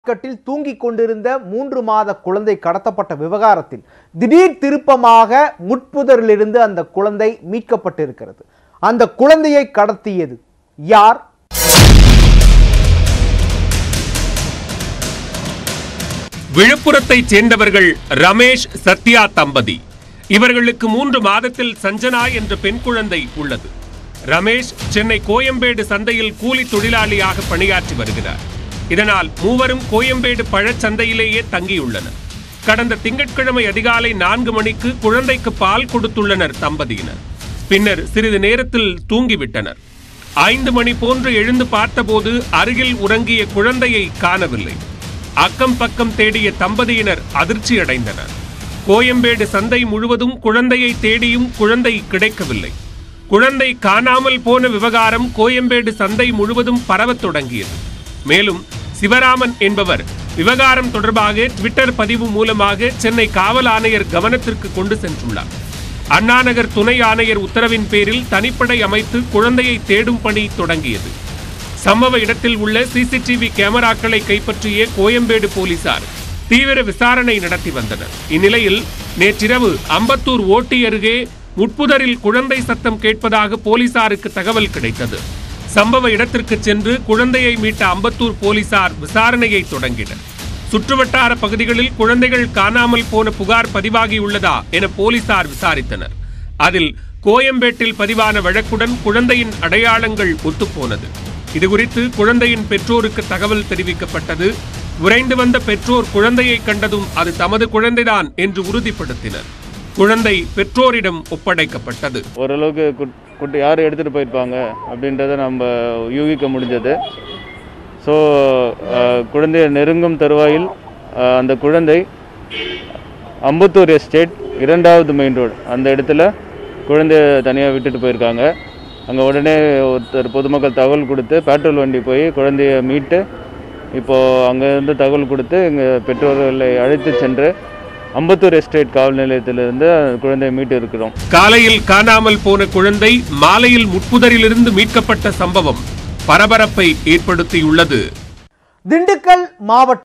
கட்டில் தூங்கிக் கொண்டிருந்த மூன்று மாத குழந்தை கடத்தப்பட்ட விவகாரத்தில் திடீர் திருப்பமாக முட்புதரிலிருந்து அந்த குழந்தை மீட்கப்பட்டிருக்கிறது அந்த குழந்தையை கடத்தியது யார் விழுப்புரத்தைச் சேர்ந்தவர்கள் ரமேஷ் சத்யா தம்பதி இவர்களுக்கு மூன்று மாதத்தில் சஞ்சனா என்ற பெண் குழந்தை உள்ளது ரமேஷ் சென்னை கோயம்பேடு சந்தையில் கூலி தொழிலாளியாக பணியாற்றி வருகிறார் இதனால் மூவரும் கோயம்பேடு பழச்சந்தையிலேயே தங்கியுள்ளனர் கடந்த திங்கட்கிழமை அதிகாலை நான்கு மணிக்கு குழந்தைக்கு பால் கொடுத்துள்ளனர் தம்பதியினர் பின்னர் சிறிது நேரத்தில் தூங்கிவிட்டனர் ஐந்து மணி போன்று எழுந்து பார்த்தபோது அருகில் உறங்கிய குழந்தையை காணவில்லை அக்கம் பக்கம் தேடிய தம்பதியினர் அதிர்ச்சி அடைந்தனர் கோயம்பேடு சந்தை முழுவதும் குழந்தையை தேடியும் குழந்தை கிடைக்கவில்லை குழந்தை காணாமல் போன விவகாரம் கோயம்பேடு சந்தை முழுவதும் பரவத் தொடங்கியது மேலும் சிவராமன் என்பவர் விவகாரம் தொடர்பாக ட்விட்டர் பதிவு மூலமாக சென்னை காவல் ஆணையர் கவனத்திற்கு கொண்டு சென்றுள்ளார் அண்ணாநகர் துணை ஆணையர் உத்தரவின் பேரில் தனிப்படை அமைத்து குழந்தையை தேடும் பணி தொடங்கியது சம்பவ இடத்தில் உள்ள சிசிடிவி கேமராக்களை கைப்பற்றிய கோயம்பேடு போலீசார் தீவிர விசாரணை நடத்தி வந்தனர் இந்நிலையில் நேற்றிரவு அம்பத்தூர் ஓட்டி அருகே முட்புதரில் குழந்தை சத்தம் கேட்பதாக போலீசாருக்கு தகவல் கிடைத்தது சம்பவ இடத்திற்கு சென்று குழந்தையை மீட்ட அம்பத்தூர் போலீசார் விசாரணையை தொடங்கினர் சுற்றுவட்டார பகுதிகளில் குழந்தைகள் காணாமல் போன புகார் பதிவாகியுள்ளதா என போலீசார் விசாரித்தனர் அதில் கோயம்பேட்டில் பதிவான வழக்குடன் குழந்தையின் அடையாளங்கள் ஒத்துப்போனது இதுகுறித்து குழந்தையின் பெற்றோருக்கு தகவல் தெரிவிக்கப்பட்டது விரைந்து வந்த பெற்றோர் குழந்தையை கண்டதும் அது தமது குழந்தைதான் என்று உறுதிப்படுத்தினர் குழந்தை பெற்றோரிடம் ஒப்படைக்கப்பட்டது ஓரளவுக்கு குட் குட்டி யார் எடுத்துகிட்டு போயிருப்பாங்க அப்படின்றத நம்ம யூகிக்க முடிஞ்சது ஸோ குழந்தைய நெருங்கும் தருவாயில் அஹ், அந்த குழந்தை அம்பத்தூர் எஸ்டேட் இரண்டாவது மெயின் ரோடு அந்த இடத்துல குழந்தைய தனியாக விட்டுட்டு போயிருக்காங்க அங்கே உடனே ஒருத்தர் பொதுமக்கள் தகவல் கொடுத்து பெட்ரோல் வண்டி போய் குழந்தைய மீட்டு இப்போது அங்கேருந்து தகவல் கொடுத்து எங்கள் பெற்றோர்களை அழைத்து சென்று அம்பத்தூர் எஸ்டேட் காவல் நிலையத்திலிருந்து அந்த குழந்தையை மீட்டு இருக்கிறோம் காலையில் காணாமல் போன குழந்தை மாலையில் முட்புதரிலிருந்து மீட்கப்பட்ட சம்பவம் பரபரப்பை ஏற்படுத்தியுள்ளது திண்டுக்கல் மாவட்டம்